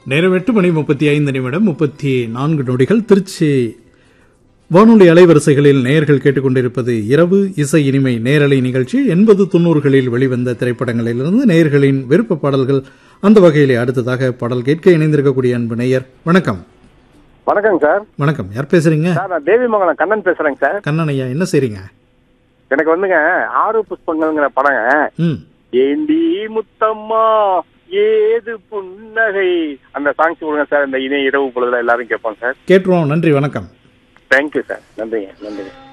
நேரம் எட்டு மணி முப்பத்தி ஐந்து நிமிடம் முப்பத்தி நான்கு நொடிகள் திருச்சி வானொலி அலைவரிசைகளில் நேயர்கள் கேட்டுக்கொண்டிருப்பது இரவு இசை இனிமை நேரலை நிகழ்ச்சி எண்பது தொண்ணூறுகளில் வெளிவந்த திரைப்படங்களிலிருந்து நேயர்களின் விருப்ப பாடல்கள் அந்த வகையிலே அடுத்ததாக பாடல் கேட்க இணைந்திருக்கக்கூடிய அன்பு நேயர் வணக்கம் வணக்கங்க சார் வணக்கம் யார் பேசுறீங்க சார் நான் தேவிமங்கலம் கண்ணன் பேசுறேங்க சார் கண்ணன் ஐயா என்ன செய்றீங்க எனக்கு வந்துங்க ஆறு புஷ்பங்கள்ங்கிற படங்க ம் ஏண்டி முத்தம்மா ஏது புன்னகை அந்த சாங்ஸ் கொடுங்க சார் இந்த இணைய இரவு பொழுதுல எல்லாரும் கேட்போம் சார் கேட்டுருவோம் நன்றி வணக்கம் தேங்க்யூ சார் நன்றிங்க நன்றிங்க